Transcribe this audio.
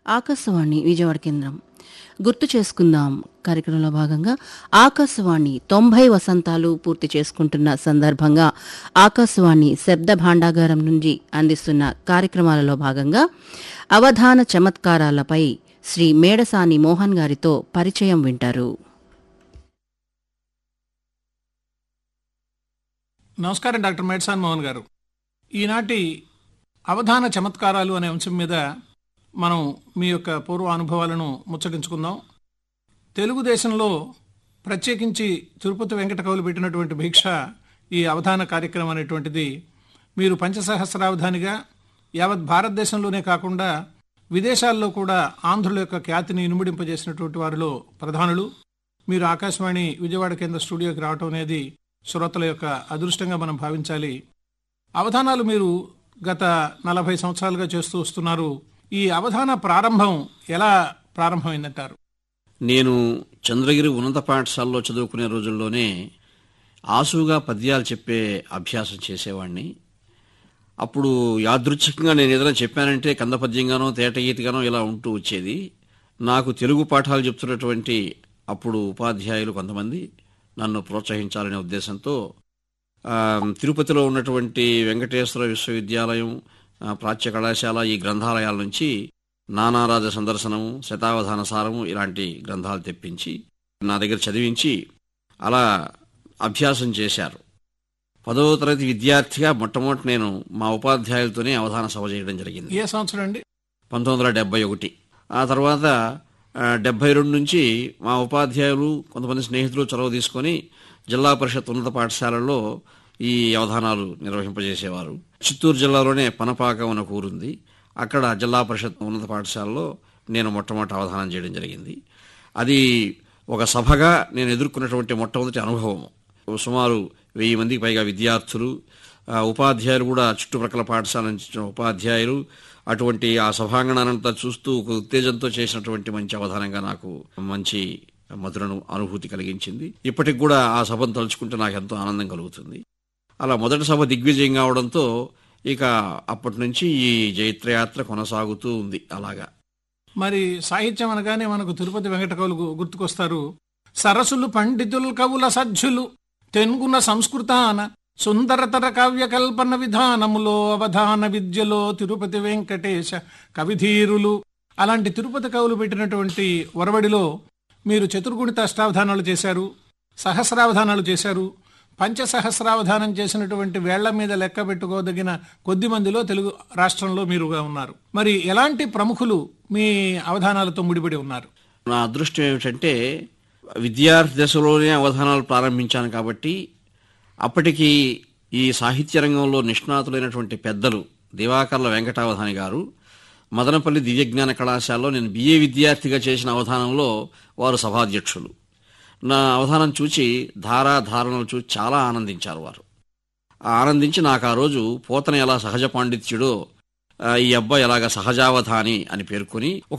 ఆకాశవాణి విజయవాడ కేంద్రం గుర్తు చేసుకుందాం కార్యక్రమంలో భాగంగా ఆకాశవాణి తొంభై వసంతాలు పూర్తి చేసుకుంటున్న సందర్భంగా ఆకాశవాణి శబ్ద భాండాగారం నుంచి అందిస్తున్న కార్యక్రమాలలో భాగంగా అవధాన చమత్కారాలపై శ్రీ మేడసాని మోహన్ గారితో పరిచయం వింటారు నమస్కారం డాక్టర్ మేడ్సాన్ మోహన్ గారు ఈనాటి అవధాన చమత్కారాలు అనే అంశం మీద మనం మీ యొక్క పూర్వ అనుభవాలను ముచ్చటించుకుందాం తెలుగుదేశంలో ప్రత్యేకించి తిరుపతి వెంకట కవులు పెట్టినటువంటి భిక్ష ఈ అవధాన కార్యక్రమం అనేటువంటిది మీరు పంచసహస్రావధానిగా యావత్ భారతదేశంలోనే కాకుండా విదేశాల్లో కూడా ఆంధ్రుల యొక్క ఖ్యాతిని ఇనుముడింపజేసినటువంటి వారిలో ప్రధానులు మీరు ఆకాశవాణి విజయవాడ కేంద్ర స్టూడియోకి రావటం అనేది శ్రోతల యొక్క అదృష్టంగా మనం భావించాలి అవధానాలు మీరు గత నలభై సంవత్సరాలుగా చేస్తూ వస్తున్నారు ఈ అవధాన ప్రారంభం ఎలా ప్రారంభమైందంటారు నేను చంద్రగిరి ఉన్నత పాఠశాలలో చదువుకునే రోజుల్లోనే ఆసుగా పద్యాలు చెప్పే అభ్యాసం చేసేవాడిని అప్పుడు యాదృచ్ఛికంగా నేను ఏదైనా చెప్పానంటే కంద పద్యంగానో తేటగీతిగానో ఇలా ఉంటూ వచ్చేది నాకు తెలుగు పాఠాలు చెప్తున్నటువంటి అప్పుడు ఉపాధ్యాయులు కొంతమంది నన్ను ప్రోత్సహించాలనే ఉద్దేశంతో ఆ, తిరుపతిలో ఉన్నటువంటి వెంకటేశ్వర విశ్వవిద్యాలయం ఆ, ప్రాచ్య కళాశాల ఈ గ్రంథాలయాల నుంచి నానారాజ సందర్శనము శతావధాన సారము ఇలాంటి గ్రంథాలు తెప్పించి నా దగ్గర చదివించి అలా అభ్యాసం చేశారు పదవ తరగతి విద్యార్థిగా మొట్టమొదటి నేను మా ఉపాధ్యాయులతోనే అవధాన సభ చేయడం జరిగింది ఏ సంవత్సరం అండి పంతొమ్మిది వందల డెబ్బై ఒకటి ఆ తర్వాత ఆ, డెబ్బై రెండు నుంచి మా ఉపాధ్యాయులు కొంతమంది స్నేహితులు చొరవ తీసుకొని జిల్లా పరిషత్ ఉన్నత పాఠశాలలో ఈ అవధానాలు నిర్వహింపజేసేవారు చిత్తూరు జిల్లాలోనే పనపాక అనే ఒక ఊరుంది అక్కడ జిల్లా పరిషత్ ఉన్నత పాఠశాలలో నేను మొట్టమొదటి అవధానం చేయడం జరిగింది అది ఒక సభగా నేను ఎదుర్కొన్నటువంటి మొట్టమొదటి అనుభవం సుమారు వెయ్యి మందికి పైగా విద్యార్థులు ఆ, ఉపాధ్యాయులు కూడా చుట్టుప్రక్కల పాఠశాల నుంచి వచ్చిన ఉపాధ్యాయులు అటువంటి ఆ సభాంగణానంతా చూస్తూ ఒక ఉత్తేజంతో చేసినటువంటి మంచి అవధానంగా నాకు మంచి మధురను అనుభూతి కలిగించింది ఇప్పటికి కూడా ఆ సభను తలుచుకుంటే నాకు ఎంతో ఆనందం కలుగుతుంది అలా మొదటి సభ దిగ్విజయం కావడంతో ఇక అప్పటి నుంచి ఈ జైత్రయాత్ర కొనసాగుతూ ఉంది అలాగా మరి సాహిత్యం అనగానే మనకు తిరుపతి వెంకట కవులు గు- గుర్తుకొస్తారు సరసులు పండితులు కవుల సజ్జులు తెన్గున సంస్కృతాన సుందరతర కావ్య కల్పన విధానములో అవధాన విద్యలో తిరుపతి వెంకటేశ కవిధీరులు అలాంటి తిరుపతి కవులు పెట్టినటువంటి ఒరవడిలో మీరు చతుర్గుణిత అష్టావధానాలు చేశారు సహస్రావధానాలు చేశారు పంచసహస్రావధానం చేసినటువంటి వేళ్ల మీద లెక్క పెట్టుకోదగిన కొద్ది మందిలో తెలుగు రాష్ట్రంలో మీరుగా ఉన్నారు మరి ఎలాంటి ప్రముఖులు మీ అవధానాలతో ముడిపడి ఉన్నారు నా అదృష్టం ఏమిటంటే విద్యార్థి దశలోనే అవధానాలు ప్రారంభించాను కాబట్టి అప్పటికి ఈ సాహిత్య రంగంలో నిష్ణాతులైనటువంటి పెద్దలు దివాకర్ల వెంకటావధాని గారు మదనపల్లి దివ్యజ్ఞాన కళాశాలలో నేను బిఏ విద్యార్థిగా చేసిన అవధానంలో వారు సభాధ్యక్షులు నా అవధానం చూచి ధారా ధారణలు చూసి చాలా ఆనందించారు వారు ఆ ఆనందించి నాకు ఆ రోజు పోతన ఎలా సహజ పాండిత్యుడో ఆ, ఈ అబ్బాయి ఎలాగ సహజావధాని అని పేర్కొని ఒక